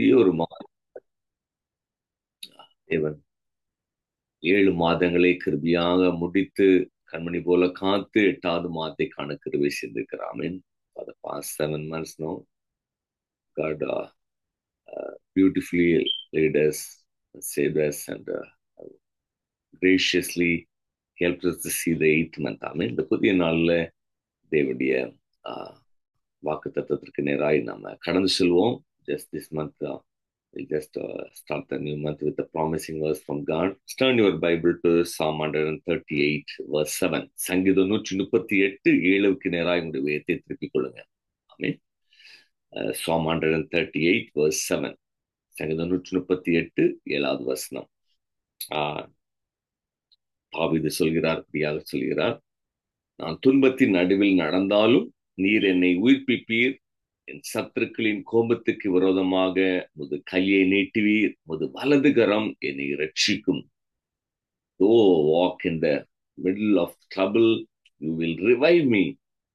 புதிய ஒரு மாதம் தேவன் ஏழு மாதங்களை கிருபியாக முடித்து கண்மணி போல காத்து எட்டாவது மாதத்தை காண கிருபை செய்திருக்கிறார் மீன் for the past seven months now God uh, uh, beautifully led us saved us and uh, graciously helped us to see the eighth month ஆமென் இந்த புதிய நாள்ல தேவனுடைய வாக்கு தத்துவத்திற்கு நேராய் நம்ம கடந்து செல்வோம் just this month uh, we'll just uh, start the new month with the promising verse from God. Turn your Bible to Psalm 138, verse 7. சங்கீதம் நூற்றி முப்பத்தி எட்டு ஏழுக்கு நேராக உங்களுடைய வேதத்தை திருப்பிக் கொள்ளுங்க ஆமீன் Psalm 138, verse 7. சங்கீதம் நூற்றி முப்பத்தி எட்டு ஏழாவது வசனம் தாவிது சொல்கிறார் இப்படியாக சொல்கிறார் நான் துன்பத்தின் நடுவில் நடந்தாலும் நீர் என்னை உயிர்ப்பிப்பீர் என் சத்துருக்களின் கோபத்துக்கு விரோதமாக முது கையை நீட்டுவீர் முது வலது கரம் என்னை ரட்சிக்கும் O walk in the middle of trouble you will revive me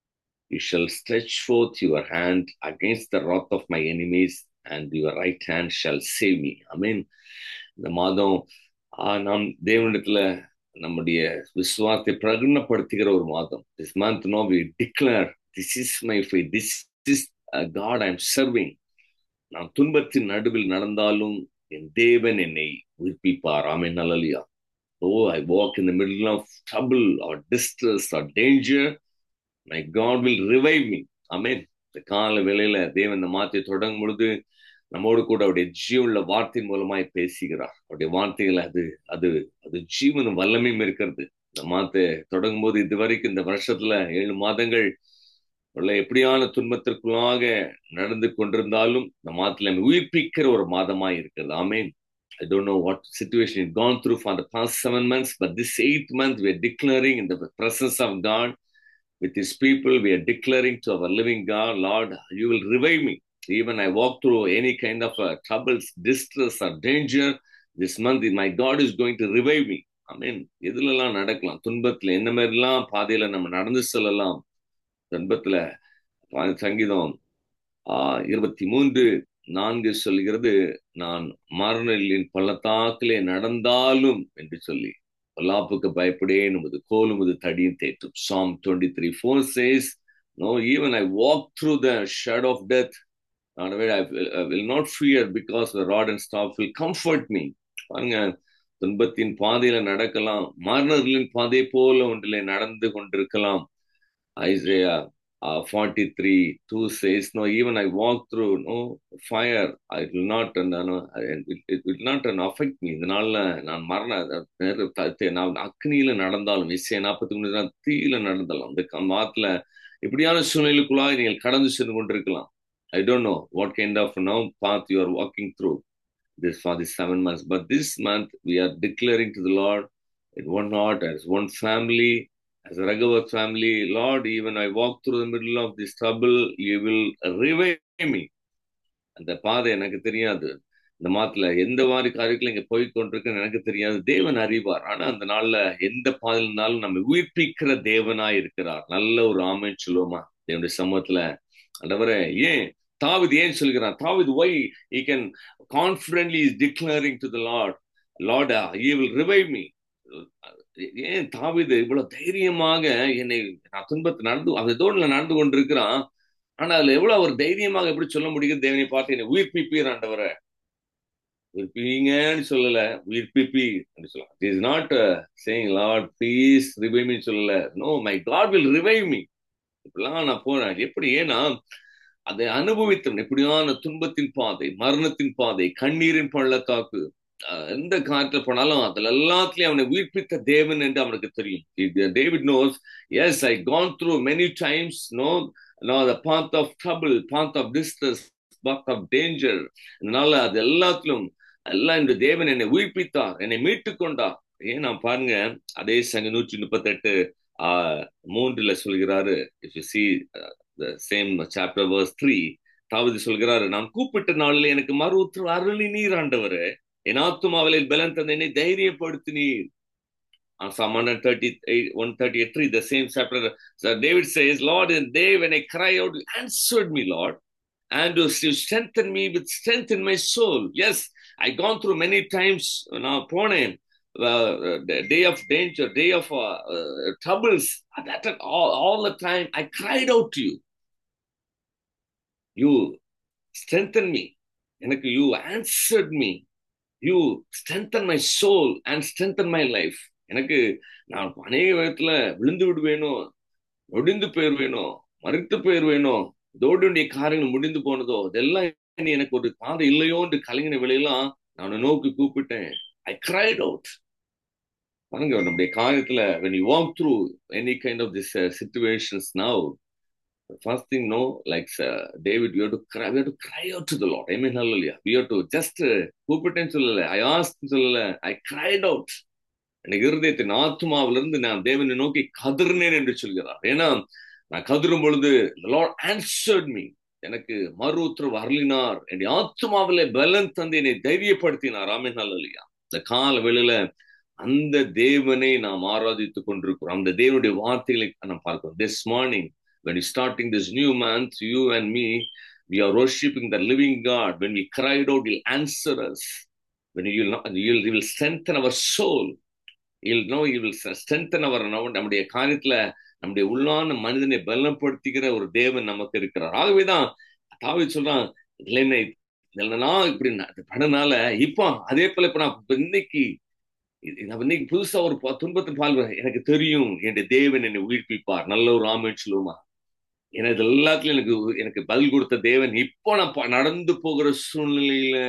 you shall stretch forth your hand against the wrath of my enemies and your right hand shall save me I mean இந்த மாதம் நாம் தேவனிடத்துல நம்முடைய விசுவாசத்தை பிரகடனப்படுத்துகிற ஒரு மாதம் this month no we declare this is my fie this is God I am serving நான் துன்பத்தின் நடுவில் நடந்தாலும் என் தேவன் என்னை உயிர்ப்பிப்பார் ஆமே நல்லலியா ஓ I walk in the middle of trouble or distress or danger my God will revive me amen இந்த கால வேளையில தேவன் இந்த மாத்தை தொடங்கும் பொழுது நம்மோடு கூட அவருடைய ஜீவனுள்ள வார்த்தையின் மூலமாய் பேசுகிறார் அவருடைய வார்த்தைகள் அது அது அது ஜீவனும் வல்லமையும் இருக்கிறது இந்த மாத்தை தொடங்கும் போது இது வரைக்கும் இந்த வருஷத்துல ஏழு மாதங்கள் உள்ள எப்படியான துன்பத்திற்குள்ளாக நடந்து கொண்டிருந்தாலும் இந்த மாதத்துல உயிர்ப்பிக்கிற ஒரு மாதமா இருக்கிறது ஆமேன் I don't know what situation you've gone through for the past seven months, but this eighth month we are declaring in the presence of God with His people. We are declaring to our living God, Lord, you will revive me. Even I walk through any kind of uh, troubles, distress, or danger, this month my God is going to revive me. I mean, எதுலலாம் நடக்கலாம் துன்பத்துல என்ன மாதிரிலாம் பாதையில நம்ம நடந்து செல்லலாம் துன்பத்துல சங்கீதம் ஆஹ் இருபத்தி மூன்று நான்கு சொல்கிறது நான் மரணலின் பள்ளத்தாக்கிலே நடந்தாலும் என்று சொல்லி பொல்லாப்புக்கு பயப்படேன் உமது கோல் உமது தடியும் தேற்றும் psalm twenty three four says no even I walk through the shade of death I will not fear because the rod and staff will comfort me பாருங்க துன்பத்தின் பாதையில நடக்கலாம் மரணர்களின் பாதை போல ஒன்றிலே நடந்து கொண்டிருக்கலாம் Isaiah uh, 43 2 says no even i walk through no fire i will not uh, no, it, it will not uh, affect me இதனால நான் மரண நான் அக்னியில நடந்தாலும் இசை நாற்பத்தி மூணு தீயில நடந்தாலும் இந்த மாத்துல இப்படியான சூழ்நிலைக்குள்ளாக நீங்கள் கடந்து சென்று கொண்டிருக்கலாம் I don't know what kind of no path you are walking through this for these seven months but this month we are declaring to the lord in one heart as one family as a Raghavat family, Lord, even I walk through the middle of this trouble, you will revive me. அந்த பாதை எனக்கு தெரியாது இந்த மாத்துல எந்த மாதிரி காரியங்கள் இங்க போய் கொண்டிருக்குன்னு எனக்கு தெரியாது தேவன் அறிவார் ஆனா அந்த நாள்ல எந்த பாதையில் இருந்தாலும் நம்ம உயிர்ப்பிக்கிற தேவனா இருக்கிறார் நல்ல ஒரு ஆமைன்னு சொல்லுவோமா தேவனுடைய சமூகத்துல அந்தவரை ஏன் தாவித் ஏன் சொல்கிறான் தாவித் why he can confidently is declaring to the Lord Lord he will revive me ஏன் தாவிது இவ்வளவு தைரியமாக என்னை நான் துன்பத்தை நடந்து அந்த தோணில நடந்து கொண்டிருக்கிறான் ஆனா அதுல எவ்வளவு அவர் தைரியமாக எப்படி சொல்ல முடியும் தேவனை பார்த்து என்னை உயிர்ப்பிப்பீர் ஆண்டவரை உயிர்ப்பிங்கன்னு சொல்லல உயிர்ப்பிப்பி அப்படின்னு சொல்லலாம் it is not saying Lord please revive me சொல்லல no my God will revive me இப்படிலாம் நான் போறேன் எப்படி ஏன்னா அதை அனுபவித்தவன் எப்படியான துன்பத்தின் பாதை மரணத்தின் பாதை கண்ணீரின் பள்ளத்தாக்கு எந்த காலத்துல போனாலும் அதுல எல்லாத்துலயும் அவனை உயிர்ப்பித்த தேவன் என்று அவனுக்கு தெரியும் David knows as I gone through many times no no the path of trouble path of distress path of danger அதனால அது எல்லாத்திலும் எல்லாம் இந்த தேவன் என்னை உயிர்ப்பித்தார் என்னை மீட்டு கொண்டார் ஏன் நான் பாருங்க அதே சங்க நூற்றி முப்பத்தி எட்டு ஆஹ் மூன்றுல சொல்கிறாரு if you see same chapter verse three தாவது சொல்கிறாரு நான் கூப்பிட்ட நாளில் எனக்கு மறு உத்தரவு அருளி நீர் ஆண்டவரு என் ஆத்துமாவிலில் பலன் தந்தனை தைரியப்படுத்தினீர் Psalm 138, 138, the same chapter, so David says, Lord, in day when I cry out, you answered me, Lord. and to strengthen me with strength in my soul. Yes, I gone through many times நான் போனேன் day of danger, day of uh, uh, troubles. That all, all the time I cried out to you. You strengthen me. எனக்கு you answered me. You strengthen my soul and strengthen my life. எனக்கு நான் அநேக விதத்துல விழுந்து விடுவேனோ ஒடிந்து போயிருவேனோ மறுத்து போயிருவேனோ இதோடைய காரியங்கள் முடிந்து போனதோ இதெல்லாம் எனக்கு ஒரு பாதை இல்லையோ என்று கலைஞன விலையெல்லாம் நான் நோக்கி கூப்பிட்டேன் ஐ கிரைட் அவுட் பாருங்க நம்முடைய காரியத்துல when you walk through any kind of this uh, situations now the first thing no like uh, david we have to cry we have to cry out to the lord amen hallelujah we have to just uh, கூப்பிட்டேன்னு சொல்லல i asked சொல்லல i cried out எனக்கு இருதயத்தின் ஆத்மாவிலிருந்து நான் தேவனை நோக்கி கதிர்னேன் என்று சொல்கிறார் ஏன்னா நான் கதிரும் பொழுது லார்ட் ஆன்சர்ட் மீ எனக்கு மறு உத்தரவு அருளினார் என் ஆத்மாவில பலன் தந்து என்னை தைரியப்படுத்தினார் ஆமேன் இல்லையா இந்த கால வேளையில அந்த தேவனை நாம் ஆராதித்துக் கொண்டிருக்கிறோம் அந்த தேவனுடைய வார்த்தைகளை நாம் பார்க்கிறோம் this morning when you starting this new month you and me we are worshiping the living god when we cried out he'll answer us when you will you'll, you will strengthen our soul he'll know he will strengthen our நம்முடைய காரியத்துல நம்முடைய உள்ளான மனிதனை பலப்படுத்திக்கிற ஒரு தேவன் நமக்கு இருக்கிறார் ஆகவேதான் தாவி சொல்றான் இல்லைன்னா இல்லைன்னா இப்படி பண்ணனால இப்போ அதே போல இப்ப நான் இன்னைக்கு நான் இன்னைக்கு புதுசா ஒரு துன்பத்தின் பால் எனக்கு தெரியும் என் தேவன் என்னை உயிர்ப்பிப்பார் நல்ல ஒரு ஆமேன் சொல்லுமா எனக்கு எல்லாத்துலயும் எனக்கு எனக்கு பதில் கொடுத்த தேவன் இப்போ நான் நடந்து போகிற சூழ்நிலையில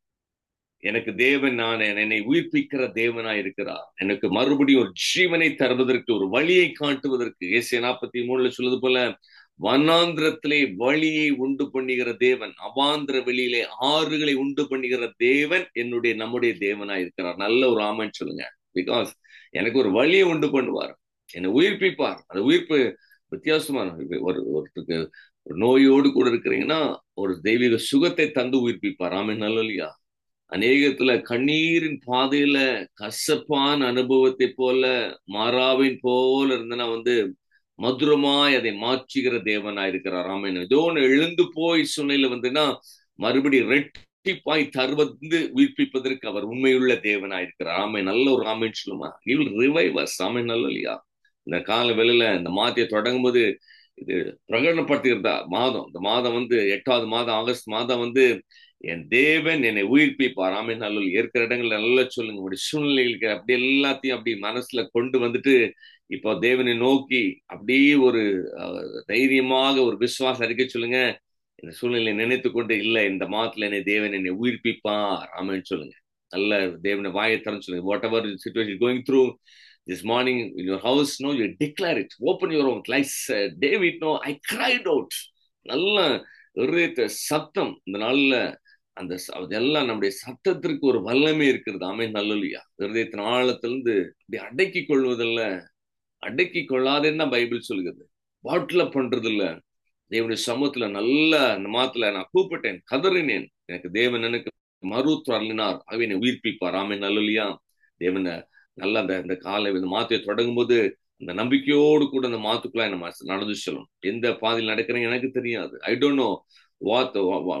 எனக்கு தேவன் நான் என்னை உயிர்ப்பிக்கிற தேவனா இருக்கிறார் எனக்கு மறுபடியும் ஒரு ஜீவனை தருவதற்கு ஒரு வழியை காட்டுவதற்கு ஏசிய நாற்பத்தி மூணுல சொல்லுது போல வனாந்திரத்திலே வழியை உண்டு பண்ணுகிற தேவன் அவாந்திர வெளியிலே ஆறுகளை உண்டு பண்ணுகிற தேவன் என்னுடைய நம்முடைய தேவனா இருக்கிறார் நல்ல ஒரு ஆமன் சொல்லுங்க பிகாஸ் எனக்கு ஒரு வழியை உண்டு பண்ணுவார் என்னை உயிர்ப்பிப்பார் அந்த உயிர்ப்பு வித்தியாசமான ஒரு ஒருத்தருக்கு ஒரு நோயோடு கூட இருக்கிறீங்கன்னா ஒரு தெய்வீக சுகத்தை தந்து உயிர்ப்பிப்பார் ஆமன் நல்ல அநேகத்துல கண்ணீரின் பாதையில கசப்பான அனுபவத்தை போல மாறாவின் போல இருந்தனா வந்து மதுரமாய் அதை மாற்றுகிற தேவனா இருக்கிறார் ராமன் ஏதோ ஒன்று எழுந்து போய் சூழ்நிலை வந்துன்னா மறுபடி ரெட்டிப்பாய் தருவது உயிர்ப்பிப்பதற்கு அவர் உண்மையுள்ள தேவனா இருக்கிறார் ராமன் நல்ல ஒரு ராமன் சொல்லுமா இல் ரிவைவர்ஸ் ராமன் நல்ல இல்லையா இந்த கால வேலையில இந்த மாத்திய தொடங்கும் போது இது பிரகடனப்படுத்துகிறதா மாதம் இந்த மாதம் வந்து எட்டாவது மாதம் ஆகஸ்ட் மாதம் வந்து என் தேவன் என்னை உயிர்ப்பிப்பார் ஆமே நல்ல இருக்கிற இடங்கள்ல நல்லா சொல்லுங்க உங்களுடைய சூழ்நிலைகளுக்கு அப்படி எல்லாத்தையும் அப்படி மனசுல கொண்டு வந்துட்டு இப்போ தேவனை நோக்கி அப்படியே ஒரு தைரியமாக ஒரு விசுவாசம் அறிக்கை சொல்லுங்க இந்த சூழ்நிலை நினைத்து கொண்டு இல்லை இந்த மாதத்துல என்னை தேவன் என்னை உயிர்ப்பிப்பார் ஆமேன்னு சொல்லுங்க நல்ல தேவனை வாயை தரன்னு சொல்லுங்க whatever situation going through this morning in your house no you declare it open your own like uh, david no i cried out நல்ல இருதயத்தை சத்தம் இந்த நாள்ல அந்த அதெல்லாம் நம்முடைய சத்தத்திற்கு ஒரு வல்லமை இருக்கிறது ஆமே நல்லலையா இருதயத்தின் ஆழத்திலிருந்து அப்படி அடக்கி கொள்வதில்ல அடக்கி கொள்ளாதேன்னு தான் பைபிள் சொல்லுகிறது பாட்டில பண்றது இல்ல தேவனுடைய சமூகத்துல நல்ல அந்த மாத்துல நான் கூப்பிட்டேன் கதறினேன் எனக்கு தேவன் எனக்கு மருத்துவ அருளினார் அவை என்னை உயிர்ப்பிப்பார் ஆமே நல்லலையா தேவனை நல்ல அந்த இந்த காலை இந்த மாத்தையை தொடங்கும் போது அந்த நம்பிக்கையோடு கூட அந்த மாத்துக்குள்ள நம்ம நடந்து செல்லும் எந்த பாதையில் நடக்கிறேன் எனக்கு தெரியாது I don't know what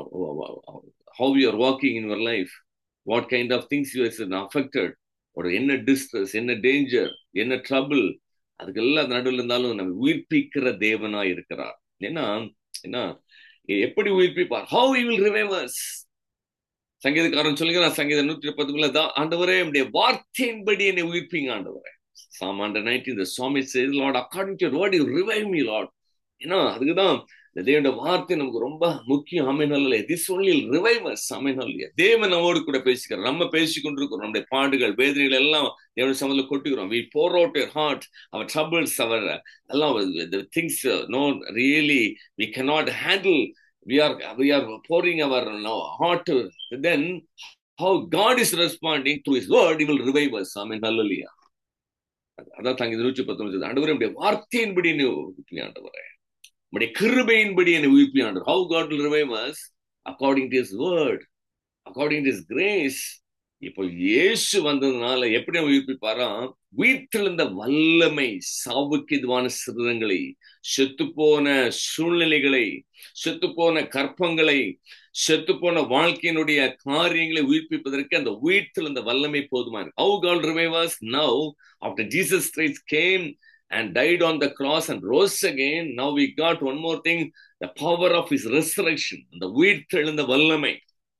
how you are walking in your life what kind of things you is affected ஒரு என்ன டிஸ்ட்ரெஸ் என்ன டேஞ்சர் என்ன ட்ரபிள் அதுக்கெல்லாம் நடுவில் இருந்தாலும் நம்ம உயிர்ப்பிக்கிற தேவனா இருக்கிறார் ஏன்னா என்ன எப்படி உயிர்ப்பிப்பார் ஹவு யூ வில் ரிவைவர்ஸ் சங்கீதக்காரன் சொல்லுங்க நான் சங்கீதம் நூற்றி பத்துக்குள்ள தான் ஆண்டவரே என்னுடைய வார்த்தையின்படி என்னை உயிர்ப்பிங்க ஆண்டவரே சாம் ஹண்ட்ரட் நைன்டி இந்த சுவாமி says lord according to word you revive me lord ஏன்னா அதுக்குதான் இந்த தேவனுடைய வார்த்தை நமக்கு ரொம்ப முக்கியம் அமைநல்ல திஸ் ஒன்லி ரிவைவர்ஸ் அமைநல்லையா தேவன் நம்மோடு கூட பேசிக்கிறோம் நம்ம பேசி கொண்டிருக்கிறோம் நம்முடைய பாடுகள் வேதனைகள் எல்லாம் தேவன் சமத்துல கொட்டுகிறோம் we pour out your heart our troubles our எல்லாம் things no really we cannot handle we are we are pouring our no, heart then how god is responding to his word he will revive us amen hallelujah அதான் தாங்க நூற்றி பத்தொன்பது ஆண்டவரே நம்முடைய வார்த்தையின்படி என்னை உயிர்ப்பி ஆண்டவரே நம்முடைய கிருபையின்படி என்னை உயிர்ப்பி ஆண்டவர் how God will revive us according to his word according to his grace இப்போ இயேசு வந்ததுனால எப்படி அவன் உயிர்ப்பிப்பாராம் உயிர்த்தெழுந்த வல்லமை சாவுக்கு இதுவான சிறுதங்களை செத்துப்போன சூழ்நிலைகளை செத்துப்போன கற்பங்களை செத்துப்போன வாழ்க்கையினுடைய காரியங்களை உயிர்ப்பிப்பதற்கு அந்த உயிர்த்தெழுந்த வல்லமை போதுமா இருக்கு how God revives now after Jesus Christ came and died on the cross and rose again. Now we got one more thing the power of his resurrection, the உயிர்த்தெழுந்த வல்லமை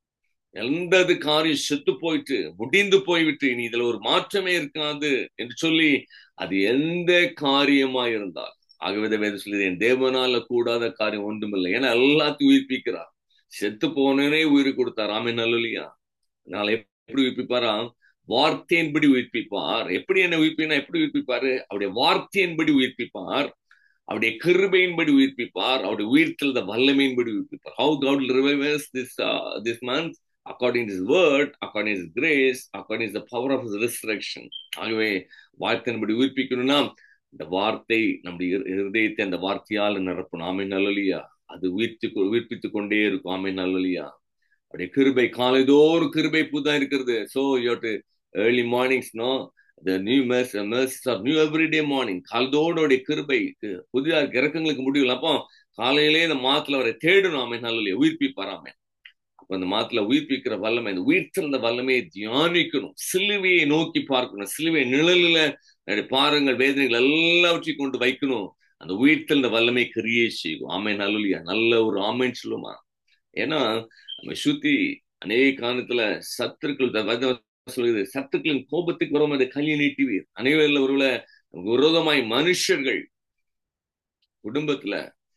எந்த காரியம் செத்து போயிட்டு முடிந்து போய்விட்டு இனி இதுல ஒரு மாற்றமே இருக்காது என்று சொல்லி அது எந்த காரியமா இருந்தால் ஆகவே வேத சொல்லி என் தேவனால கூடாத காரியம் ஒன்றுமில்லை ஏன்னா எல்லாத்தையும் உயிர்ப்பிக்கிறார் செத்து போனே உயிர் கொடுத்தார் ஆமே நல்லலியா அதனால எப்படி உயிர்ப்பிப்பாரா வார்த்தையின்படி உயிர்ப்பிப்பார் எப்படி என்ன உயிர்ப்பினா எப்படி உயிர்ப்பிப்பாரு அவருடைய வார்த்தையின்படி உயிர்ப்பிப்பார் அவருடைய கிருபையின்படி உயிர்ப்பிப்பார் அவருடைய உயிர்த்தெழுத வல்லமையின்படி உயிர்ப்பிப்பார் how God revives this this month according his word according his grace according his the power of resurrection ஆகவே வார்த்தையின்படி உயிர்ப்பிக்கணும்னா இந்த வார்த்தை நம்முடைய இருதயத்தை அந்த வார்த்தையால் நிரப்பணும் ஆமை நல்லலியா அது உயிர்த்து உயிர்ப்பித்துக் கொண்டே இருக்கும் ஆமை நல்லலியா அப்படியே கிருபை காலைதோறும் கிருபை புதான் இருக்கிறது so you to early mornings no the new mercies mercies are new everyday morning காலதோடைய கிருபை புதிய இறக்கங்களுக்கு முடியல அப்போ காலையிலே இந்த மாத்துல அவரை தேடணும் ஆமை நல்ல உயிர்ப்பிப்பாராமே அப்ப அந்த மாத்துல உயிர்ப்பிக்கிற வல்லமை இந்த உயிர்த்திருந்த வல்லமையை தியானிக்கணும் சிலுவையை நோக்கி பார்க்கணும் சிலுவை நிழலில் பாருங்கள் வேதனைகள் எல்லாவற்றையும் கொண்டு வைக்கணும் அந்த உயிர்த்தெழுந்த வல்லமை கிரியே செய்யும் ஆமை நல்லலியா நல்ல ஒரு ஆமைன்னு சொல்லுமா ஏன்னா நம்ம சுத்தி அநேக காலத்துல சத்துருக்கள் சொல்லுது சத்துக்களின் கோபத்துக்கு வரும் அந்த கல்வி நீட்டுவீர் அனைவரில் ஒருவல விரோதமாய் மனுஷர்கள் குடும்பத்துல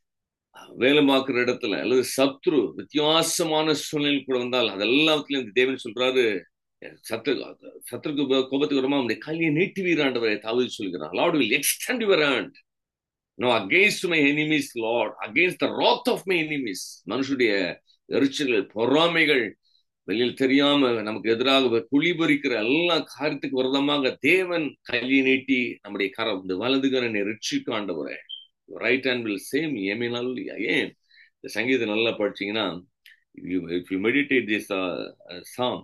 வேலை பார்க்குற இடத்துல அல்லது சத்ரு வித்தியாசமான சூழ்நிலை கூட வந்தால் அதெல்லாத்துலயும் இந்த தேவன் சொல்றாரு சத்து சத்துருக்கு கோபத்துக்கு வருமா அவனுடைய கல்வியை நீட்டுவீராண்டவரை தவறு சொல்கிறார் lord will extend your hand no against my enemies lord against the wrath of my enemies மனுஷனுடைய எரிச்சல்கள் பொறாமைகள் வெளியில் தெரியாம நமக்கு எதிராக குழிபறிக்கிற எல்லா காரியத்துக்கு விரதமாக தேவன் கையை நீட்டி நம்முடைய கரம் இந்த வலதுகரனை ரிச்சிக்கு ஆண்டவரே ரைட் ஹேண்ட் வில் சேம் ஏமினால் ஏன் இந்த சங்கீதம் நல்லா படிச்சீங்கன்னா if you meditate this song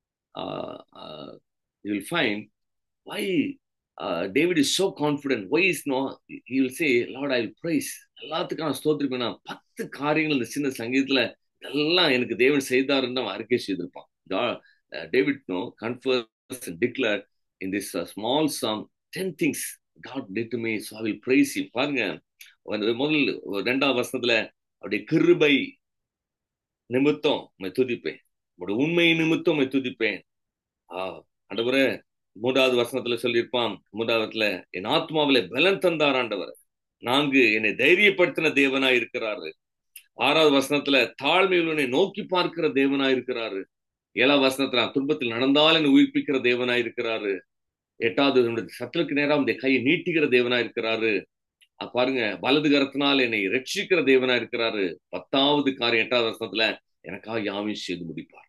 you will find why David is so confident why is no he will say lord I will praise எல்லாத்துக்கும் நான் ஸ்தோத்திரிப்பேன் பத்து காரியங்கள் இந்த சின்ன சங்கீதத்துல இதெல்லாம் எனக்கு தேவன் செய்தாருன்னு அவன் அறிக்கை செய்திருப்பான் David no confess declare in this small song ten things God did me so I will praise you பாருங்க முதல் ரெண்டாம் வருஷத்துல அவருடைய கிருபை நிமித்தம் மை துதிப்பேன் உங்களுடைய உண்மை நிமித்தம் மை துதிப்பேன் ஆஹ் ஆண்டவரே மூன்றாவது வருஷத்துல சொல்லியிருப்பான் மூன்றாவதுல என் ஆத்மாவில பலன் தந்தார் ஆண்டவர் நான்கு என்னை தைரியப்படுத்தின தேவனா இருக்கிறாரு ஆறாவது வசனத்துல தாழ்மையுள்ளனை நோக்கி பார்க்கிற தேவனா இருக்கிறாரு ஏழாவது வசனத்துல துன்பத்தில் நடந்தால் என்னை உயிர்ப்பிக்கிற தேவனா இருக்கிறாரு எட்டாவது சத்துருக்கு நேரம் இந்த கையை நீட்டுகிற தேவனா இருக்கிறாரு பாருங்க வலது கரத்தினால் என்னை ரட்சிக்கிற தேவனா இருக்கிறாரு பத்தாவது காரியம் எட்டாவது வசனத்துல எனக்காக யாவையும் செய்து முடிப்பார்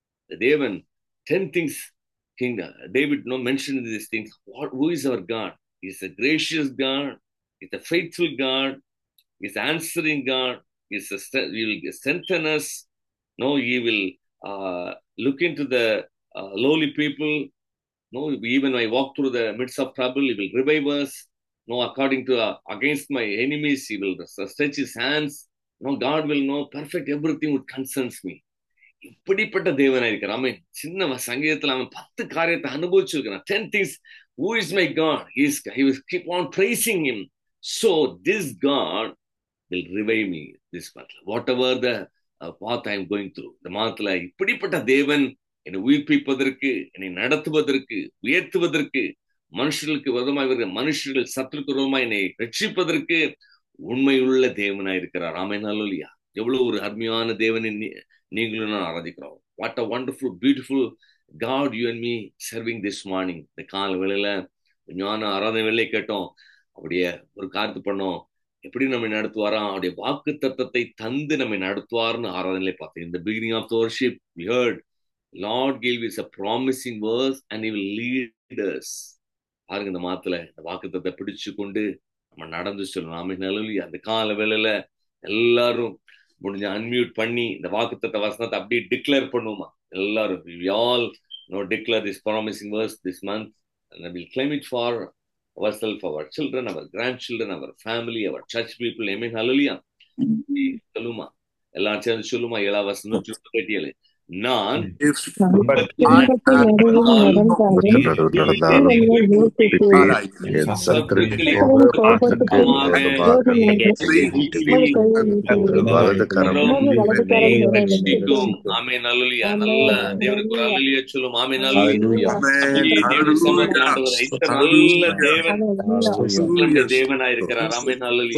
தேவன் ten things king David no mention this things who is our God is a gracious God is a faithful God is answering God is a st- will strengthen us. No, he will uh, look into the uh, lowly people. No, even when I walk through the midst of trouble, he will revive us. No, according to uh, against my enemies, he will stretch his hands. No, God will know perfect everything would concerns me. இப்படிப்பட்ட தேவனா இருக்கிறான் அவன் சின்ன சங்கீதத்துல அவன் பத்து காரியத்தை அனுபவிச்சிருக்கிறான் ten things who is my God is he will keep on praising him so this God will revive me this month. Whatever the uh, path I am going through. இந்த மாதத்துல இப்படிப்பட்ட தேவன் என்னை உயிர்ப்பிப்பதற்கு என்னை நடத்துவதற்கு உயர்த்துவதற்கு மனுஷர்களுக்கு விதமாய் வருகிற மனுஷர்கள் சத்துருக்கு விதமாய் என்னை ரட்சிப்பதற்கு உண்மையுள்ள தேவனா இருக்கிறார் ஆமை இல்லையா எவ்வளவு ஒரு அருமையான தேவனை நீங்களும் நான் ஆராதிக்கிறோம் what a wonderful beautiful God you and me serving this morning இந்த கால வேளையில ஞான ஆராதனை வேலையை கேட்டோம் அப்படியே ஒரு காரியத்து பண்ணோம் எப்படி நம்ம நடத்துவாரா அவருடைய வாக்கு தத்தத்தை தந்து நம்மை நடத்துவார்னு ஆராதனை பார்த்தேன் இந்த beginning of the worship we heard lord gave is a promising verse and he will lead us பாருங்க இந்த மாத்துல இந்த வாக்கு தத்தை பிடிச்சு கொண்டு நம்ம நடந்து சொல்லணும் நாம நிலவி அந்த கால வேலையில எல்லாரும் முடிஞ்ச அன்மியூட் பண்ணி இந்த வாக்கு தத்த வசனத்தை அப்படியே டிக்ளேர் பண்ணுவோமா எல்லாரும் all know, declare this promising verse this month, and I will claim it for ourselves, our children, our grandchildren, our family, our church people. Amen. Hallelujah. சொல்லுமா எல்லாம் சேர்ந்து சொல்லுமா ஏழாம் வசனம் நூற்றி முப்பத்தி ஏழு நான் If துன்பத்தின் துன்பத்தின் நடுவில் நடுவில் நடந்தாலும் என் என் சத்துருக்களின் கோபத்துக்கு கோபத்துக்கு வலது கரம் என்னை ரட்சிக்கும் ஆமே நல்லலியா நல்ல தேவனுக்கு ஒரு அல்லலியா சொல்லும் ஆமே நல்லலியா தேவன் சமூகத்தில் ஆண்டவர் இத்தனை நல்ல தேவன் நல்ல தேவனாயிருக்கிறார் ஆமே நல்லலியா